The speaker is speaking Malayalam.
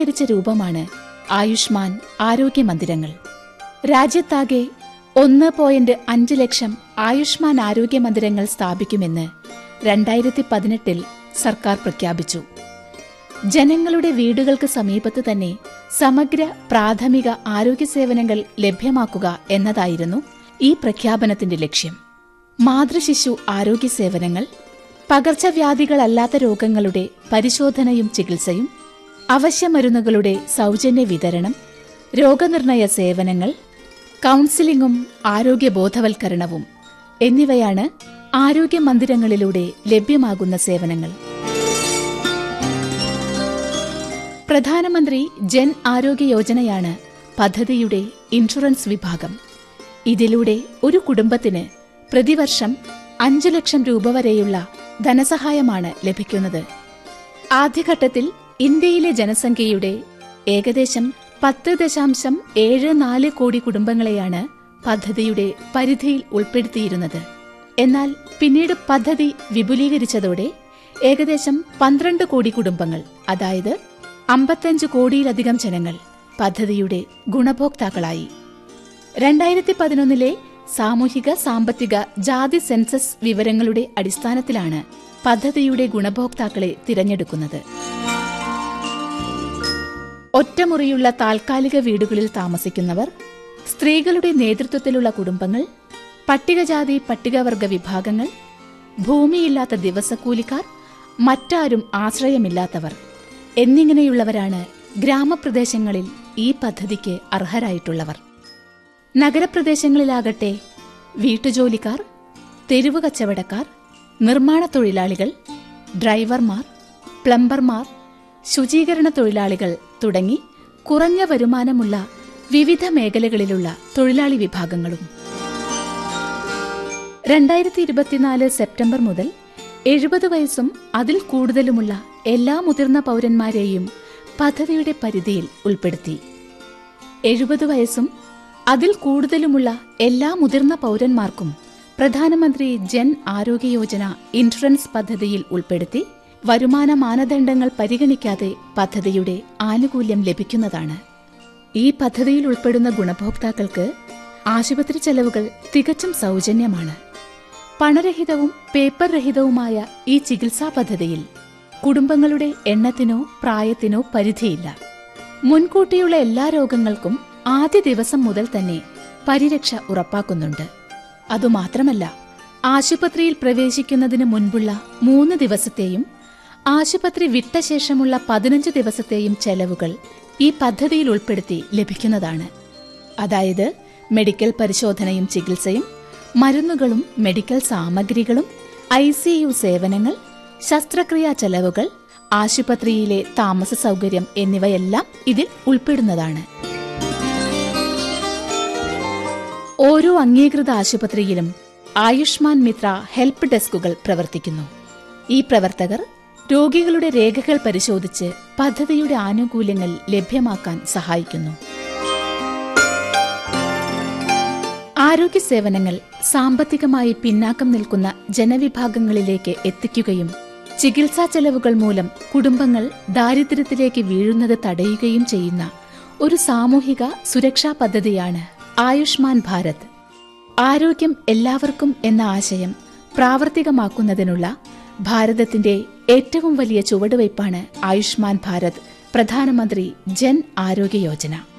രിച്ച രൂപമാണ് ആയുഷ്മാൻ ആരോഗ്യ മന്ദിരങ്ങൾ രാജ്യത്താകെ ഒന്ന് പോയിന്റ് അഞ്ച് ലക്ഷം ആയുഷ്മാൻ ആരോഗ്യ മന്ദിരങ്ങൾ സ്ഥാപിക്കുമെന്ന് രണ്ടായിരത്തി പതിനെട്ടിൽ സർക്കാർ പ്രഖ്യാപിച്ചു ജനങ്ങളുടെ വീടുകൾക്ക് സമീപത്ത് തന്നെ സമഗ്ര പ്രാഥമിക ആരോഗ്യ സേവനങ്ങൾ ലഭ്യമാക്കുക എന്നതായിരുന്നു ഈ പ്രഖ്യാപനത്തിന്റെ ലക്ഷ്യം മാതൃശിശു ആരോഗ്യ സേവനങ്ങൾ പകർച്ചവ്യാധികളല്ലാത്ത രോഗങ്ങളുടെ പരിശോധനയും ചികിത്സയും അവശ്യമരുന്നുകളുടെ സൗജന്യ വിതരണം രോഗനിർണയ സേവനങ്ങൾ കൗൺസിലിംഗും ആരോഗ്യ ബോധവൽക്കരണവും എന്നിവയാണ് ആരോഗ്യ മന്ദിരങ്ങളിലൂടെ ലഭ്യമാകുന്ന സേവനങ്ങൾ പ്രധാനമന്ത്രി ജൻ ആരോഗ്യ യോജനയാണ് പദ്ധതിയുടെ ഇൻഷുറൻസ് വിഭാഗം ഇതിലൂടെ ഒരു കുടുംബത്തിന് പ്രതിവർഷം അഞ്ചു ലക്ഷം രൂപ വരെയുള്ള ധനസഹായമാണ് ലഭിക്കുന്നത് ആദ്യഘട്ടത്തിൽ ഇന്ത്യയിലെ ജനസംഖ്യയുടെ ഏകദേശം പത്ത് ദശാംശം ഏഴ് നാല് കോടി കുടുംബങ്ങളെയാണ് പദ്ധതിയുടെ പരിധിയിൽ ഉൾപ്പെടുത്തിയിരുന്നത് എന്നാൽ പിന്നീട് പദ്ധതി വിപുലീകരിച്ചതോടെ ഏകദേശം പന്ത്രണ്ട് കോടി കുടുംബങ്ങൾ അതായത് അമ്പത്തഞ്ച് കോടിയിലധികം ജനങ്ങൾ പദ്ധതിയുടെ ഗുണഭോക്താക്കളായി രണ്ടായിരത്തി പതിനൊന്നിലെ സാമൂഹിക സാമ്പത്തിക ജാതി സെൻസസ് വിവരങ്ങളുടെ അടിസ്ഥാനത്തിലാണ് പദ്ധതിയുടെ ഗുണഭോക്താക്കളെ തിരഞ്ഞെടുക്കുന്നത് ഒറ്റമുറിയുള്ള താൽക്കാലിക വീടുകളിൽ താമസിക്കുന്നവർ സ്ത്രീകളുടെ നേതൃത്വത്തിലുള്ള കുടുംബങ്ങൾ പട്ടികജാതി പട്ടികവർഗ വിഭാഗങ്ങൾ ഭൂമിയില്ലാത്ത ദിവസക്കൂലിക്കാർ മറ്റാരും ആശ്രയമില്ലാത്തവർ എന്നിങ്ങനെയുള്ളവരാണ് ഗ്രാമപ്രദേശങ്ങളിൽ ഈ പദ്ധതിക്ക് അർഹരായിട്ടുള്ളവർ നഗരപ്രദേശങ്ങളിലാകട്ടെ വീട്ടുജോലിക്കാർ തെരുവ് കച്ചവടക്കാർ നിർമ്മാണ തൊഴിലാളികൾ ഡ്രൈവർമാർ പ്ലംബർമാർ ശുചീകരണ തൊഴിലാളികൾ തുടങ്ങി കുറഞ്ഞ വരുമാനമുള്ള വിവിധ മേഖലകളിലുള്ള തൊഴിലാളി വിഭാഗങ്ങളും രണ്ടായിരത്തി ഇരുപത്തിനാല് സെപ്റ്റംബർ മുതൽ എഴുപത് വയസ്സും അതിൽ കൂടുതലുമുള്ള എല്ലാ മുതിർന്ന പൗരന്മാരെയും പദ്ധതിയുടെ പരിധിയിൽ ഉൾപ്പെടുത്തി എഴുപത് വയസ്സും അതിൽ കൂടുതലുമുള്ള എല്ലാ മുതിർന്ന പൗരന്മാർക്കും പ്രധാനമന്ത്രി ജൻ ആരോഗ്യ യോജന ഇൻഷുറൻസ് പദ്ധതിയിൽ ഉൾപ്പെടുത്തി വരുമാന മാനദണ്ഡങ്ങൾ പരിഗണിക്കാതെ പദ്ധതിയുടെ ആനുകൂല്യം ലഭിക്കുന്നതാണ് ഈ പദ്ധതിയിൽ ഉൾപ്പെടുന്ന ഗുണഭോക്താക്കൾക്ക് ആശുപത്രി ചെലവുകൾ തികച്ചും സൗജന്യമാണ് പണരഹിതവും പേപ്പർ രഹിതവുമായ ഈ ചികിത്സാ പദ്ധതിയിൽ കുടുംബങ്ങളുടെ എണ്ണത്തിനോ പ്രായത്തിനോ പരിധിയില്ല മുൻകൂട്ടിയുള്ള എല്ലാ രോഗങ്ങൾക്കും ആദ്യ ദിവസം മുതൽ തന്നെ പരിരക്ഷ ഉറപ്പാക്കുന്നുണ്ട് അതുമാത്രമല്ല ആശുപത്രിയിൽ പ്രവേശിക്കുന്നതിന് മുൻപുള്ള മൂന്ന് ദിവസത്തെയും ആശുപത്രി വിട്ട ശേഷമുള്ള പതിനഞ്ച് ദിവസത്തെയും ചെലവുകൾ ഈ പദ്ധതിയിൽ ഉൾപ്പെടുത്തി ലഭിക്കുന്നതാണ് അതായത് മെഡിക്കൽ പരിശോധനയും ചികിത്സയും മരുന്നുകളും മെഡിക്കൽ സാമഗ്രികളും ഐ സി യു സേവനങ്ങൾ ശസ്ത്രക്രിയാ ചെലവുകൾ ആശുപത്രിയിലെ താമസ സൗകര്യം എന്നിവയെല്ലാം ഇതിൽ ഉൾപ്പെടുന്നതാണ് ഓരോ അംഗീകൃത ആശുപത്രിയിലും ആയുഷ്മാൻ മിത്ര ഹെൽപ്പ് ഡെസ്കുകൾ പ്രവർത്തിക്കുന്നു ഈ പ്രവർത്തകർ രോഗികളുടെ രേഖകൾ പരിശോധിച്ച് പദ്ധതിയുടെ ആനുകൂല്യങ്ങൾ ലഭ്യമാക്കാൻ സഹായിക്കുന്നു ആരോഗ്യ സേവനങ്ങൾ സാമ്പത്തികമായി പിന്നാക്കം നിൽക്കുന്ന ജനവിഭാഗങ്ങളിലേക്ക് എത്തിക്കുകയും ചികിത്സാ ചെലവുകൾ മൂലം കുടുംബങ്ങൾ ദാരിദ്ര്യത്തിലേക്ക് വീഴുന്നത് തടയുകയും ചെയ്യുന്ന ഒരു സാമൂഹിക സുരക്ഷാ പദ്ധതിയാണ് ആയുഷ്മാൻ ഭാരത് ആരോഗ്യം എല്ലാവർക്കും എന്ന ആശയം പ്രാവർത്തികമാക്കുന്നതിനുള്ള ഭാരതത്തിന്റെ ഏറ്റവും വലിയ ചുവടുവയ്പ്പാണ് ആയുഷ്മാൻ ഭാരത് പ്രധാനമന്ത്രി ജൻ ആരോഗ്യ യോജന